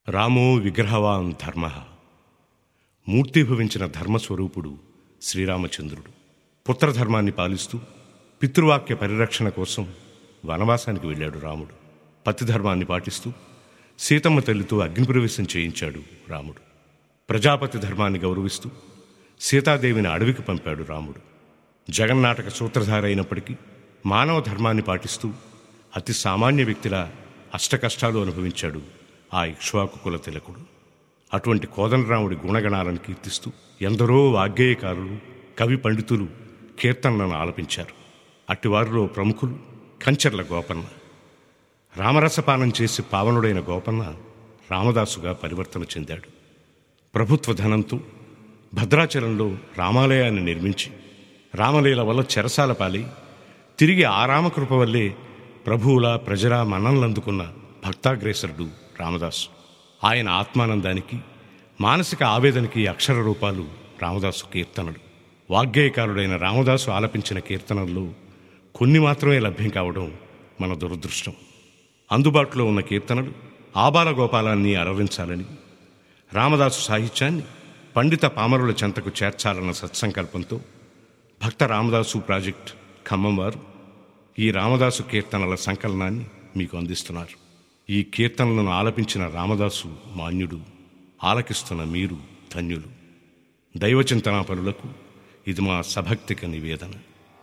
రామో విగ్రహవాన్ ధర్మ మూర్తిభవించిన ధర్మస్వరూపుడు శ్రీరామచంద్రుడు పుత్రధర్మాన్ని పాలిస్తూ పితృవాక్య పరిరక్షణ కోసం వనవాసానికి వెళ్ళాడు రాముడు పతిధర్మాన్ని పాటిస్తూ సీతమ్మ తల్లితో అగ్నిప్రవేశం చేయించాడు రాముడు ప్రజాపతి ధర్మాన్ని గౌరవిస్తూ సీతాదేవిని అడవికి పంపాడు రాముడు జగన్నాటక సూత్రధార అయినప్పటికీ మానవ ధర్మాన్ని పాటిస్తూ అతి సామాన్య వ్యక్తిలా అష్టకష్టాలు అనుభవించాడు ఆ ఇక్ష్వాకు కుల తిలకుడు అటువంటి కోదండరాముడి గుణగణాలను కీర్తిస్తూ ఎందరో వాగ్గేయకారులు కవి పండితులు కీర్తనలను ఆలపించారు అట్టివారిలో ప్రముఖులు కంచర్ల గోపన్న రామరసపానం చేసి పావనుడైన గోపన్న రామదాసుగా పరివర్తన చెందాడు ప్రభుత్వ ధనంతో భద్రాచలంలో రామాలయాన్ని నిర్మించి రామలీల వల్ల చెరసాల పాలై తిరిగి ఆ రామకృప వల్లే ప్రభువుల ప్రజల మన్ననలందుకున్న భక్తాగ్రేసరుడు రామదాసు ఆయన ఆత్మానందానికి మానసిక ఆవేదనకి అక్షర రూపాలు రామదాసు కీర్తనలు వాగ్గేయకారుడైన రామదాసు ఆలపించిన కీర్తనల్లో కొన్ని మాత్రమే లభ్యం కావడం మన దురదృష్టం అందుబాటులో ఉన్న కీర్తనలు ఆబాల గోపాలాన్ని అలరించాలని రామదాసు సాహిత్యాన్ని పండిత పామరుల చెంతకు చేర్చాలన్న సత్సంకల్పంతో భక్త రామదాసు ప్రాజెక్ట్ ఖమ్మం వారు ఈ రామదాసు కీర్తనల సంకలనాన్ని మీకు అందిస్తున్నారు ఈ కీర్తనలను ఆలపించిన రామదాసు మాన్యుడు ఆలకిస్తున్న మీరు ధన్యులు దైవచింతనా పరులకు ఇది మా సభక్తిక నివేదన